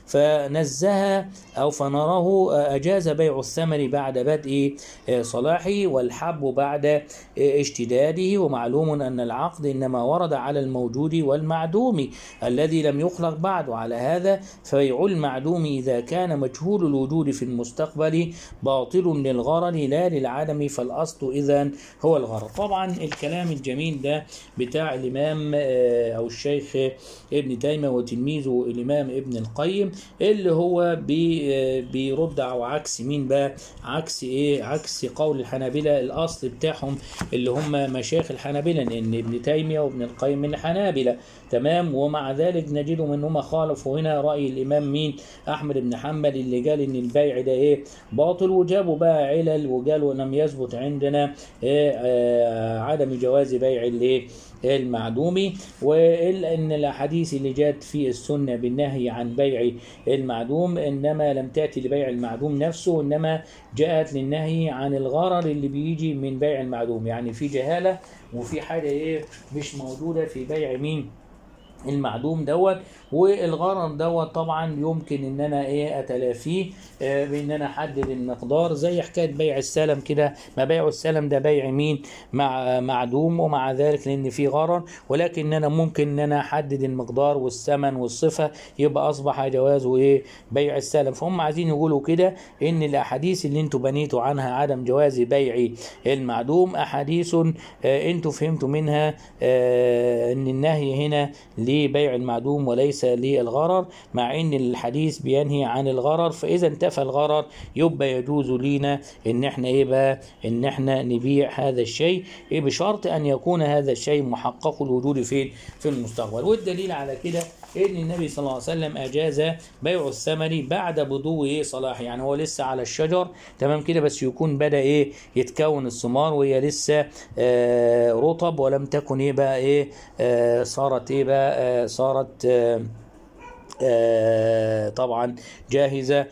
فنزه أو فنراه أجاز بيع الثمر بعد بدء صلاحه والحب بعد اشتداده ومعلوم أن العقد إنما ورد على الموجود والمعدوم الذي لم يخلق بعد على هذا فبيع المعدوم إذا كان مجهول الوجود في المستقبل باطل للغرر لا للعدم فالأصل إذا هو الغرر طبعا الكلام الجميل ده بتاع الإمام آه، أو الشيخ ابن تيمية وتلميذه الإمام ابن القيم اللي هو بي آه، بيرد أو عكس مين بقى عكس إيه عكس قول الحنابلة الأصل بتاعهم اللي هم مشايخ الحنابلة لأن ابن تيمية وابن القيم من الحنابلة تمام ومع ذلك نجدهم ان هم خالفوا هنا راي الامام مين احمد بن حنبل اللي قال ان البيع ده ايه باطل وجابوا بقى علل وقالوا لم يثبت عندنا إيه آه عدم جواز بيع الايه المعدوم المعدوم وإلا أن الأحاديث اللي جاءت في السنة بالنهي عن بيع المعدوم إنما لم تأتي لبيع المعدوم نفسه إنما جاءت للنهي عن الغرر اللي بيجي من بيع المعدوم يعني في جهالة وفي حاجة إيه مش موجودة في بيع مين المعدوم دوت والغرر دوت طبعا يمكن ان انا ايه اتلافيه آه، بان انا احدد المقدار زي حكايه بيع السلم كده ما بيع السلم ده بيع مين مع معدوم ومع ذلك لان في غرر ولكن انا ممكن ان انا احدد المقدار والثمن والصفه يبقى اصبح جوازه ايه بيع السلم فهم عايزين يقولوا كده ان الاحاديث اللي انتوا بنيتوا عنها عدم جواز بيع المعدوم احاديث آه، انتوا فهمتوا منها آه، ان النهي هنا لبيع المعدوم وليس للغرر مع ان الحديث بينهي عن الغرر فاذا انتفى الغرر يبقى يجوز لينا ان احنا ايه بقى ان احنا نبيع هذا الشيء إيه بشرط ان يكون هذا الشيء محقق الوجود فين في المستقبل والدليل على كده ان النبي صلى الله عليه وسلم اجاز بيع الثمر بعد بدو ايه صلاح يعني هو لسه على الشجر تمام كده بس يكون بدا ايه يتكون الثمار وهي لسه آه رطب ولم تكن ايه بقى ايه آه صارت ايه بقى آه صارت آه آه، طبعا جاهزة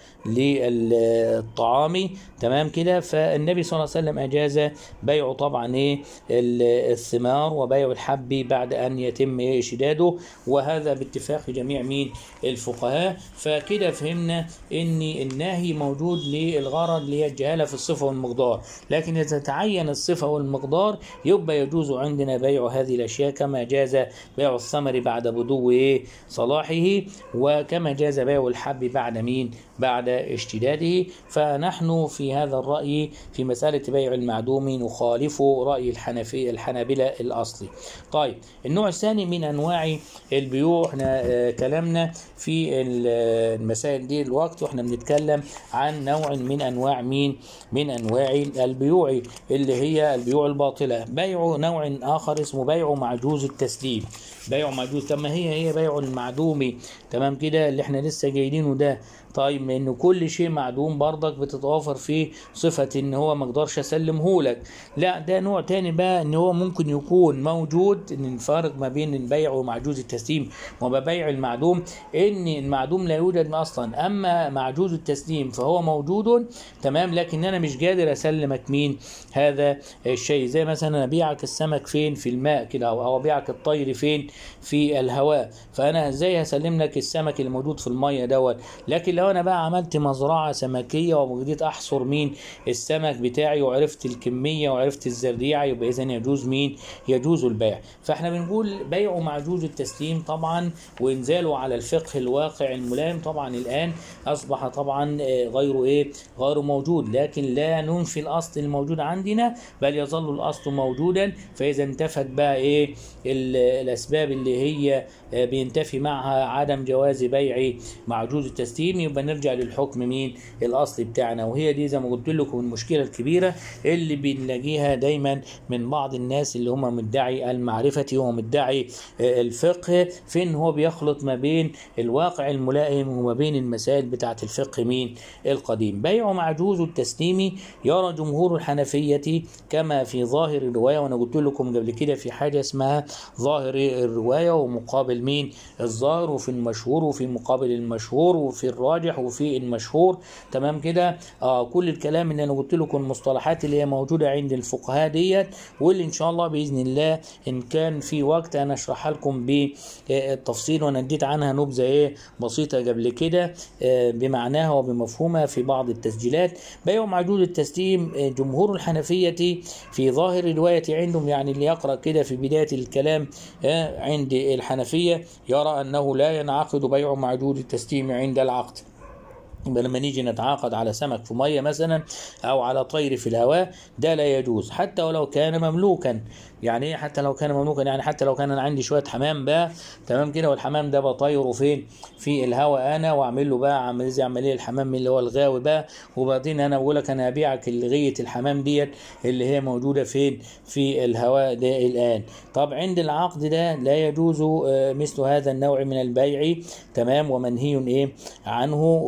للطعام تمام كده فالنبي صلى الله عليه وسلم أجاز بيع طبعا إيه ال- الثمار وبيع الحب بعد أن يتم إيه شداده وهذا باتفاق جميع مين الفقهاء فكده فهمنا ان النهي موجود للغرض اللي هي الجهاله في الصفه والمقدار لكن اذا تعين الصفه والمقدار يبقى يجوز عندنا بيع هذه الاشياء كما جاز بيع الثمر بعد بدو إيه صلاحه وكما جاز بيع الحب بعد مين بعد اشتداده فنحن في هذا الرأي في مسألة بيع المعدوم نخالف رأي الحنفي الحنابلة الأصلي طيب النوع الثاني من أنواع البيوع احنا آه، كلامنا في ال- آه، المسائل دي الوقت واحنا بنتكلم عن نوع من أنواع مين من أنواع البيوع اللي هي البيوع الباطلة بيع نوع آخر اسمه بيع معجوز التسليم بيع معجوز طب ما هي هي بيع المعدوم تمام كده اللي احنا لسه جايلينه ده طيب لان كل شيء معدوم برضك بتتوافر فيه صفه ان هو ما اقدرش اسلمه لك لا ده نوع تاني بقى ان هو ممكن يكون موجود ان الفارق ما بين البيع ومعجوز التسليم وما بيع المعدوم ان المعدوم لا يوجد اصلا اما معجوز التسليم فهو موجود تمام لكن انا مش قادر اسلمك مين هذا الشيء زي مثلا انا ابيعك السمك فين في الماء كده او أو ابيعك الطير فين في الهواء فانا ازاي هسلم لك السمك اللي موجود في الميه دوت لكن لو انا بقى عملت مزرعه سمكيه وبديت احصر مين السمك بتاعي وعرفت الكميه وعرفت الزريعه يبقى اذا يجوز مين يجوز البيع فاحنا بنقول بيع معجوز التسليم طبعا وانزاله على الفقه الواقع الملائم طبعا الان اصبح طبعا آه، غير ايه غير موجود لكن لا ننفي الاصل الموجود عندنا بل يظل الاصل موجودا فاذا انتفت بقى ايه ال- الاسباب اللي هي آه، بينتفي معها عدم جواز بيع معجوز التسليم يبقى نرجع للحكم مين الاصلي بتاعنا وهي دي زي ما قلت لكم المشكله الكبيره اللي بنلاقيها دايما من بعض الناس اللي هم مدعي المعرفه ومدعي آه، الفقه في ان هو بيخلط ما بين الواقع الملائم وما بين المسائل بتاعه الفقه مين القديم بيع معجوز التسليم يرى جمهور الحنفيه كما في ظاهر الروايه وانا قلت لكم قبل كده في حاجه اسمها ظاهر الروايه ومقابل مين الظاهر وفي المشهور وفي مقابل المشهور وفي الراجح وفي المشهور تمام كده آه كل الكلام اللي انا قلت لكم المصطلحات اللي هي موجوده عند الفقهاء ديت واللي ان شاء الله باذن الله ان كان في وقت انا اشرحها لكم بالتفصيل وانا اديت عنها نبذه ايه بسيطه قبل كده آه، بمعناها وبمفهومها في بعض التسجيلات بيع معجوز التسليم آه، جمهور الحنفيه في ظاهر الروايه عندهم يعني اللي يقرا كده في بدايه الكلام آه، عند الحنفيه يرى انه لا ينعقد بيع معجوز التسليم عند العقد يبقى لما نيجي نتعاقد على سمك في ميه مثلا او على طير في الهواء ده لا يجوز حتى ولو كان مملوكا يعني ايه حتى لو كان مملوكا يعني حتى لو كان انا عندي شويه حمام بقى تمام كده والحمام ده بطيره فين في الهواء انا واعمل له بقى عمليه زي عمليه الحمام اللي هو الغاوي بقى وبعدين انا بقول لك انا هبيعك لغايه الحمام ديت اللي هي موجوده فين في الهواء ده الان طب عند العقد ده لا يجوز آه، مثل هذا النوع من البيع تمام ومنهي ايه عنه لان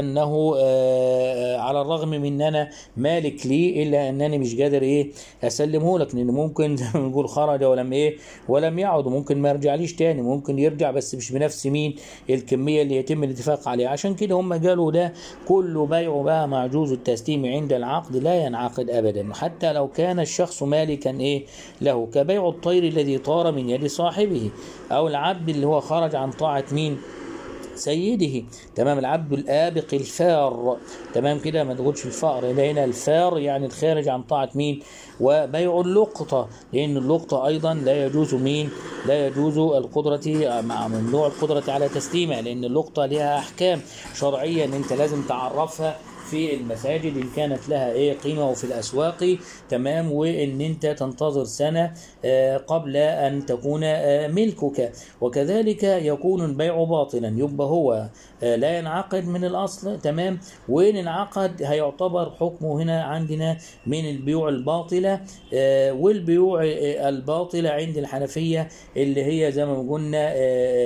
انه آه، على الرغم من ان انا مالك ليه الا انني مش قادر ايه اسلمه لك لان ممكن زي ما بنقول خرج ولم ايه ولم يعد وممكن ما يرجعليش تاني ممكن يرجع بس مش بنفس مين الكميه اللي يتم الاتفاق عليها عشان كده هم قالوا ده كل بيع بقى معجوز التسليم عند العقد لا ينعقد ابدا حتى لو كان الشخص مالكا ايه له كبيع الطير الذي طار من يد صاحبه او العبد اللي هو خرج عن طاعه مين سيده تمام العبد الآبق الفار تمام كده ما تقولش الفأر ده هنا الفار يعني الخارج عن طاعة مين وبيع اللقطة لأن اللقطة أيضا لا يجوز مين لا يجوز القدرة مع ممنوع القدرة على تسليمها لأن اللقطة لها أحكام شرعية إن أنت لازم تعرفها في المساجد ان كانت لها ايه قيمه وفي الاسواق تمام وان انت تنتظر سنه آه، قبل ان تكون آه، ملكك وكذلك يكون البيع باطلا يبقى هو آه، لا ينعقد من الاصل تمام وان انعقد هيعتبر حكمه هنا عندنا من البيوع الباطله آه، والبيوع آه، الباطله عند الحنفيه اللي هي زي ما قلنا آه،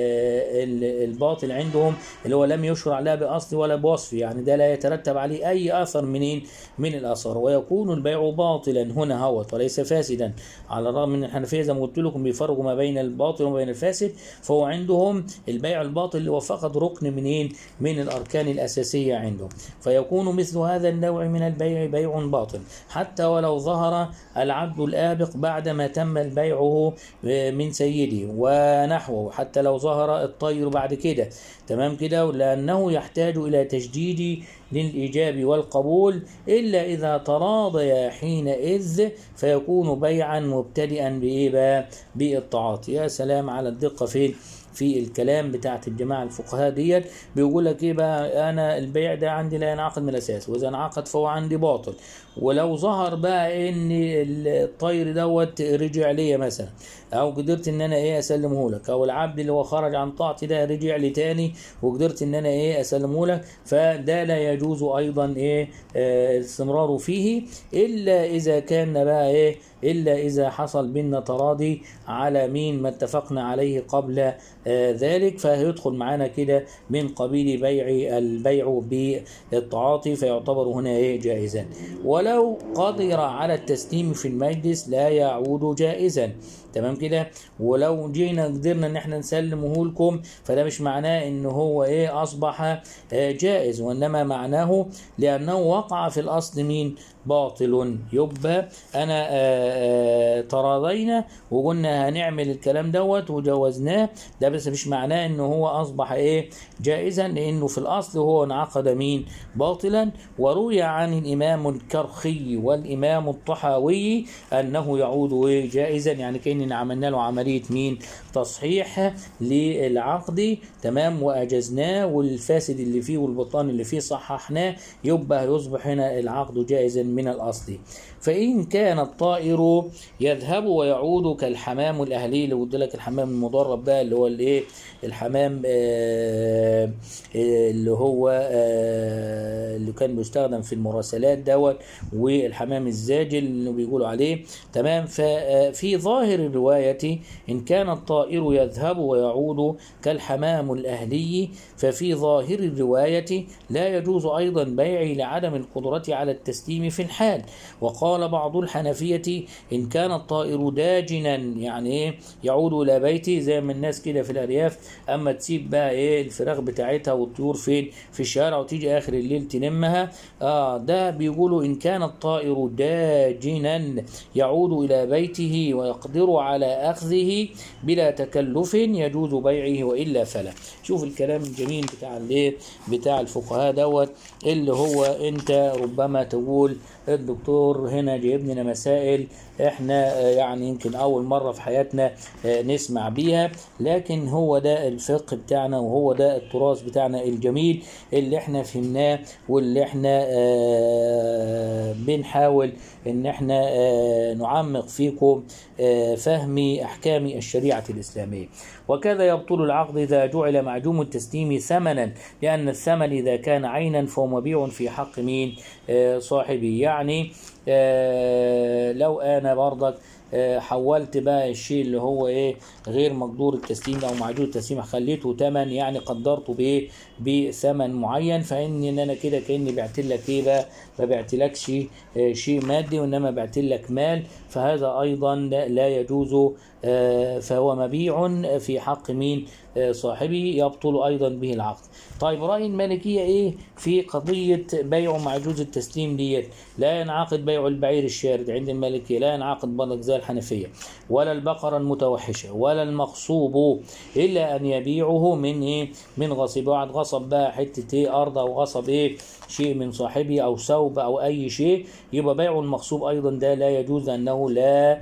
ال- الباطل عندهم اللي هو لم يشرع لا باصل ولا بوصف يعني ده لا يترتب عليه اي اثر منين من الاثار ويكون البيع باطلا هنا هوت وليس فاسدا على الرغم من الحنفيه زي ما قلت لكم بيفرقوا ما بين الباطل وما بين الفاسد فهو عندهم البيع الباطل اللي هو فقط ركن منين من الاركان الاساسيه عندهم فيكون مثل هذا النوع من البيع بيع باطل حتى ولو ظهر العبد الآبق بعدما تم بيعه من سيده ونحوه حتى لو ظهر الطير بعد كده تمام كده لأنه يحتاج إلى تجديد للإيجاب والقبول إلا إذا تراضي حينئذ فيكون بيعا مبتدئا بإيه بقى؟ بالتعاطي يا سلام على الدقة فين في الكلام بتاعت الجماعة الفقهاء ديت بيقول لك ايه بقى انا البيع ده عندي لا ينعقد من الاساس واذا انعقد فهو عندي باطل ولو ظهر بقى ان الطير دوت رجع ليا مثلا او قدرت ان انا ايه اسلمه لك او العبد اللي هو خرج عن طاعتي ده رجع لي تاني وقدرت ان انا ايه اسلمه لك فده لا يجوز ايضا ايه آه، الاستمرار فيه الا اذا كان بقى ايه الا اذا حصل بينا تراضي على مين ما اتفقنا عليه قبل آه، ذلك فهيدخل معانا كده من قبيل بيع البيع بالتعاطي فيعتبر هنا ايه جائزا ولو قدر على التسليم في المجلس لا يعود جائزا تمام كده ولو جينا قدرنا ان احنا نسلمه لكم فده مش معناه ان هو ايه اصبح آه، جائز وانما معناه لانه وقع في الاصل مين باطل يبقى انا آه، آه، تراضينا وقلنا هنعمل الكلام دوت وجوزناه ده بس مش معناه ان هو اصبح ايه جائزا لانه في الاصل هو انعقد مين باطلا وروي عن الامام الكرخي والامام الطحاوي انه يعود إيه؟ جائزا يعني كاننا عملنا له عمليه مين تصحيح للعقد تمام واجزناه والفاسد اللي فيه والبطلان اللي فيه صححناه يبقى يصبح هنا العقد جائزا من الاصل فإن كان الطائر يذهب ويعود كالحمام الأهلي اللي قلت لك الحمام المدرب بقى اللي هو الايه الحمام آه آه، اللي هو آه اللي كان بيستخدم في المراسلات دوت والحمام الزاجل اللي بيقولوا عليه تمام ففي ظاهر الرواية إن كان الطائر يذهب ويعود كالحمام الأهلي ففي ظاهر الرواية لا يجوز أيضا بيعي لعدم القدرة على التسليم في الحال وقال بعض الحنفية إن كان الطائر داجنا يعني إيه يعود إلى بيته زي ما الناس كده في الأرياف أما تسيب بقى إيه الفراخ بتاعتها والطيور فين في الشارع وتيجي آخر الليل تلمها آه ده بيقولوا إن كان الطائر داجنا يعود إلى بيته ويقدر على أخذه بلا تكلف يجوز بيعه وإلا فلا شوف الكلام الجميل بتاع الايه بتاع الفقهاء دوت اللي هو انت ربما تقول الدكتور هنا جايب لنا مسائل احنا آه، يعني يمكن اول مره في حياتنا آه، نسمع بيها لكن هو ده الفقه بتاعنا وهو ده التراث بتاعنا الجميل اللي احنا فهمناه واللي احنا آه، بنحاول ان احنا آه، نعمق فيكم آه، فهم احكام الشريعه الاسلاميه وكذا يبطل العقد اذا جعل معجوم التسليم ثمنا لان الثمن اذا كان عينا فهو مبيع في حق مين آه، صاحبه يعني آه، لو انا برضك آه، حولت بقى الشيء اللي هو ايه غير مقدور التسليم او معجوز التسليم خليته ثمن يعني قدرته بايه بثمن معين فان ان انا كده كاني بعت لك ايه بقى ما بعتلكش آه، شيء مادي وانما بعت لك مال فهذا ايضا لا لا يجوز آه، فهو مبيع في حق مين آه، صاحبه يبطل ايضا به العقد طيب راي المالكيه ايه في قضيه بيع معجوز التسليم ديت لا ينعقد بيع البعير الشارد عند المالكيه لا ينعقد برضك زي الحنفيه ولا البقره المتوحشه ولا المغصوب الا ان يبيعه من ايه من غصب واحد غصب بقى حته ايه ارض او غصب ايه شيء من صاحبه او ثوب او اي شيء يبقى بيع المغصوب ايضا ده لا يجوز لانه لا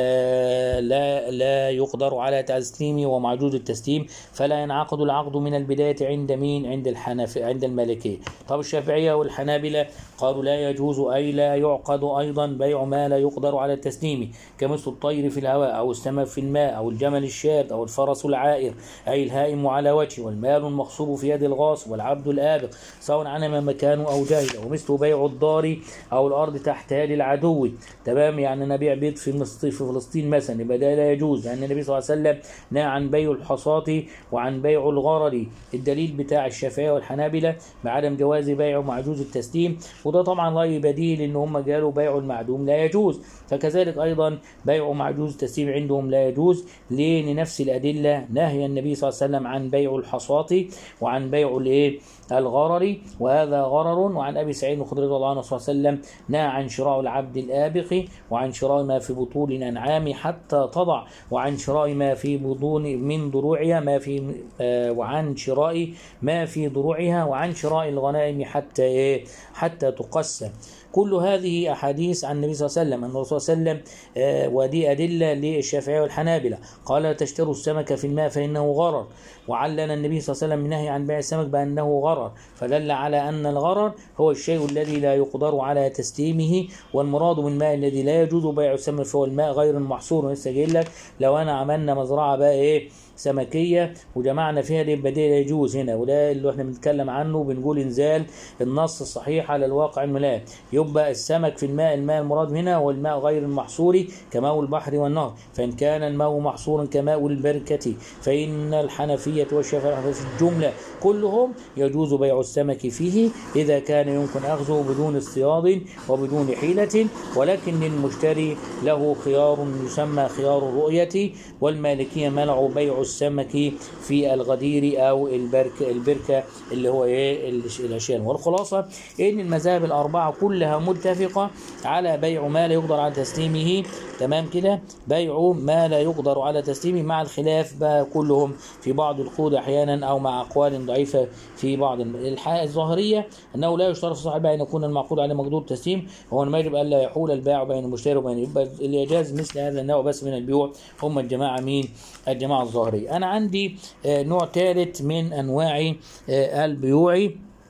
آه لا لا يقدر على تسليمه ومعجوز التسليم فلا ينعقد العقد من البدايه عند مين عند الحنف عند المالكيه طب الشافعيه والحنابله قالوا لا يجوز اي لا يعقد ايضا بيع ما لا يقدر على تسليمه كمثل الطير في الهواء او السمك في الماء او الجمل الشاد او الفرس العائر اي الهائم على وجهه والمال المغصوب في يد الغاصب والعبد الابق سواء علم مكانه او جاهل ومثل بيع الدار او الارض تحت يد العدو تمام يعني انا ابيع بيت في مصر- في فلسطين مثلا يبقى ده لا يجوز لان النبي صلى الله عليه وسلم نهى عن بيع الحصاة وعن بيع الغرر الدليل بتاع الشافعيه والحنابله بعدم جواز بيع معجوز التسليم وده طبعا راي بديل ان هم قالوا بيع المعدوم لا يجوز فكذلك ايضا بيع معجوز التسليم عندهم لا يجوز ليه لنفس الادله نهي النبي صلى الله عليه وسلم عن بيع الحصاة وعن بيع الايه الغرر وهذا غرر وعن ابي سعيد الخدري رضي الله عنه صلى الله عليه وسلم نهى عن شراء العبد الابق وعن شراء ما في بطون الانعام حتى تضع وعن شراء ما في بطون من ضروعها ما في آه وعن شراء ما في ضروعها وعن شراء الغنائم حتى ايه حتى تقسم كل هذه احاديث عن النبي صلى الله عليه وسلم ان الرسول صلى الله عليه وسلم آه، ودي ادله للشافعيه والحنابله قال لا تشتروا السمك في الماء فانه غرر وعلل النبي صلى الله عليه وسلم النهي عن بيع السمك بانه غرر فدل على ان الغرر هو الشيء الذي لا يقدر على تسليمه والمراد من الماء الذي لا يجوز بيع السمك فهو الماء غير المحصور لسه جايل لك لو انا عملنا مزرعه بقى ايه سمكيه وجمعنا فيها يبقى ده لا يجوز هنا وده اللي احنا بنتكلم عنه بنقول انزال النص الصحيح على الواقع الملاك يبقى السمك في الماء الماء المراد هنا هو الماء غير المحصور كماء البحر والنهر فان كان الماء محصورا كماء البركه فان الحنفيه والشافعيه في الجمله كلهم يجوز بيع السمك فيه اذا كان يمكن اخذه بدون اصطياد وبدون حيله ولكن للمشتري له خيار يسمى خيار الرؤيه والمالكيه منعوا بيع السمك في الغدير او البرك البركه اللي هو ايه الش- الاشياء والخلاصه ان المذاهب الاربعه كلها متفقه على بيع ما لا يقدر على تسليمه تمام كده بيع ما لا يقدر على تسليمه مع الخلاف بقى كلهم في بعض القود احيانا او مع اقوال ضعيفه في بعض الم- الح- الظاهريه انه لا يشترط في صاحب البيع ان يكون المعقود عليه مقدور تسليم وهو ما يجب الا يحول البائع بين المشتري وبين يبقى اللي يجاز مثل هذا النوع بس من البيوع هم الجماعه مين الجماعه الظاهريه انا عندي آه، نوع ثالث من انواع آه، البيوع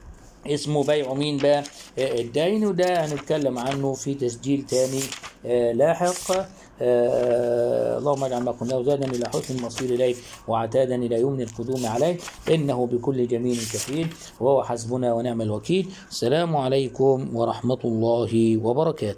اسمه بيع مين بقى آه، الدين وده هنتكلم عنه في تسجيل تاني آه، لاحق آه، اللهم اجعل ما كنا وزادا الى حسن المصير اليك وعتادا الى يمن القدوم عليك انه بكل جميل كفيل وهو حسبنا ونعم الوكيل السلام عليكم ورحمه الله وبركاته